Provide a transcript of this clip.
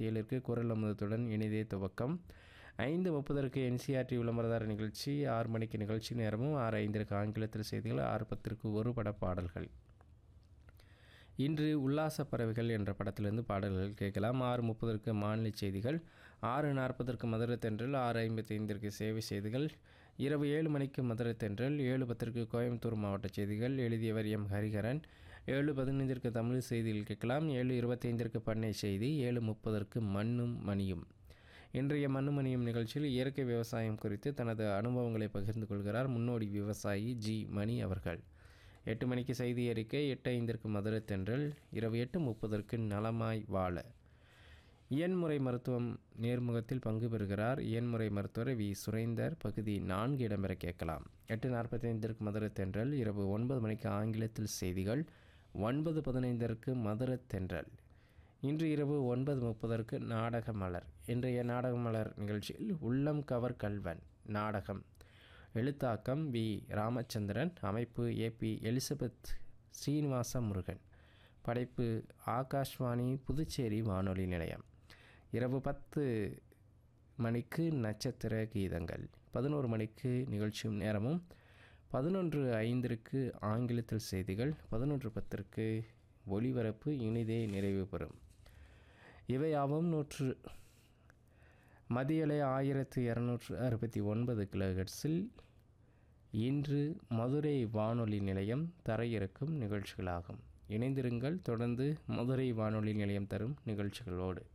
ஐம்பத்தி ஏழிற்கு குரல் அமுதத்துடன் இனிதே துவக்கம் ஐந்து முப்பதற்கு என்சிஆர்டி விளம்பரதார நிகழ்ச்சி ஆறு மணிக்கு நிகழ்ச்சி நேரமும் ஆறு ஐந்திற்கு ஆங்கிலத்தில் செய்திகள் ஆறு பத்திற்கு ஒரு பட பாடல்கள் இன்று உல்லாச பறவைகள் என்ற படத்திலிருந்து பாடல்கள் கேட்கலாம் ஆறு முப்பதற்கு மாநில செய்திகள் ஆறு நாற்பதற்கு மதுரை தென்றல் ஆறு ஐம்பத்தி ஐந்திற்கு சேவை செய்திகள் இரவு ஏழு மணிக்கு மதுரை தென்றல் ஏழு பத்திற்கு கோயம்புத்தூர் மாவட்ட செய்திகள் எழுதியவர் எம் ஹரிஹரன் ஏழு பதினைந்திற்கு தமிழ் செய்திகள் கேட்கலாம் ஏழு இருபத்தைந்திற்கு பண்ணை செய்தி ஏழு முப்பதற்கு மண்ணும் மணியும் இன்றைய மண்ணுமணியும் நிகழ்ச்சியில் இயற்கை விவசாயம் குறித்து தனது அனுபவங்களை பகிர்ந்து கொள்கிறார் முன்னோடி விவசாயி ஜி மணி அவர்கள் எட்டு மணிக்கு செய்தி அறிக்கை எட்டு ஐந்திற்கு மதுரை தென்றல் இரவு எட்டு முப்பதற்கு நலமாய் வாழ இயன்முறை மருத்துவம் நேர்முகத்தில் பங்கு பெறுகிறார் இயன்முறை மருத்துவர் வி சுரேந்தர் பகுதி நான்கு இடம்பெற கேட்கலாம் எட்டு நாற்பத்தி ஐந்திற்கு மதுரை தென்றல் இரவு ஒன்பது மணிக்கு ஆங்கிலத்தில் செய்திகள் ஒன்பது பதினைந்திற்கு மதுரை தென்றல் இன்று இரவு ஒன்பது முப்பதற்கு நாடக மலர் இன்றைய நாடக மலர் நிகழ்ச்சியில் உள்ளம் கவர் கல்வன் நாடகம் எழுத்தாக்கம் வி ராமச்சந்திரன் அமைப்பு ஏபி எலிசபெத் ஸ்ரீனிவாச முருகன் படைப்பு ஆகாஷ்வாணி புதுச்சேரி வானொலி நிலையம் இரவு பத்து மணிக்கு நட்சத்திர கீதங்கள் பதினோரு மணிக்கு நிகழ்ச்சியும் நேரமும் பதினொன்று ஐந்திற்கு ஆங்கிலத்தில் செய்திகள் பதினொன்று பத்திற்கு ஒளிபரப்பு இனிதே நிறைவு பெறும் இவையாவும் நூற்று மதியலை ஆயிரத்து இரநூற்று அறுபத்தி ஒன்பது கிலோஹெட்ஸில் இன்று மதுரை வானொலி நிலையம் தர இருக்கும் நிகழ்ச்சிகளாகும் இணைந்திருங்கள் தொடர்ந்து மதுரை வானொலி நிலையம் தரும் நிகழ்ச்சிகளோடு